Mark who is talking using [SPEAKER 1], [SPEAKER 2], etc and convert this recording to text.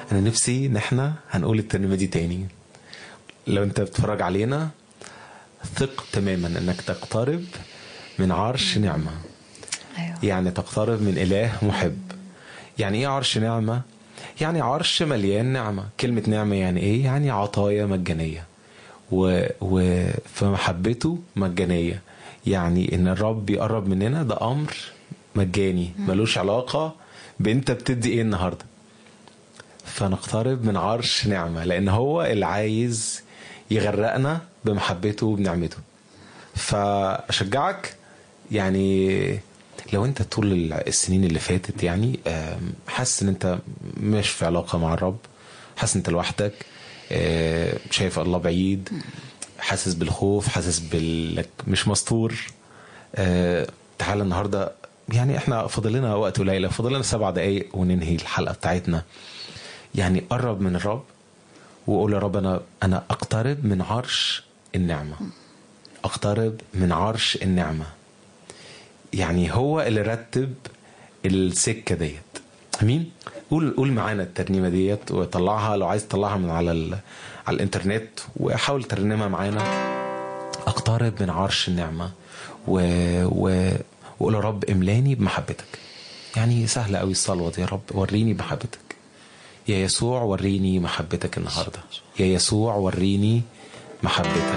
[SPEAKER 1] انا نفسي ان احنا هنقول الترنيمه دي تاني لو انت بتتفرج علينا ثق تماما انك تقترب من عرش نعمه
[SPEAKER 2] ايوه
[SPEAKER 1] يعني تقترب من إله محب يعني إيه عرش نعمة؟ يعني عرش مليان نعمة كلمة نعمة يعني إيه؟ يعني عطايا مجانية و... و... فمحبته مجانية يعني إن الرب يقرب مننا ده أمر مجاني ملوش علاقة بأنت بتدي إيه النهاردة فنقترب من عرش نعمة لأن هو اللي عايز يغرقنا بمحبته وبنعمته فأشجعك يعني لو انت طول السنين اللي فاتت يعني آم، حاسس ان انت مش في علاقة مع الرب حاسس ان انت لوحدك آه، شايف الله بعيد حاسس بالخوف حاسس بالك مش مستور آه، تعالى النهارده يعني احنا فاضل لنا وقت قليل فاضل لنا سبع دقايق وننهي الحلقه بتاعتنا يعني قرب من الرب وقول يا رب انا انا اقترب من عرش النعمه اقترب من عرش النعمه يعني هو اللي رتب السكه ديت امين قول قول معانا الترنيمه ديت وطلعها لو عايز تطلعها من على ال... على الانترنت وحاول ترنمها معانا اقترب من عرش النعمه و... و... وقول يا رب املاني بمحبتك يعني سهله قوي الصلوه دي يا رب وريني محبتك يا يسوع وريني محبتك النهارده يا يسوع وريني محبتك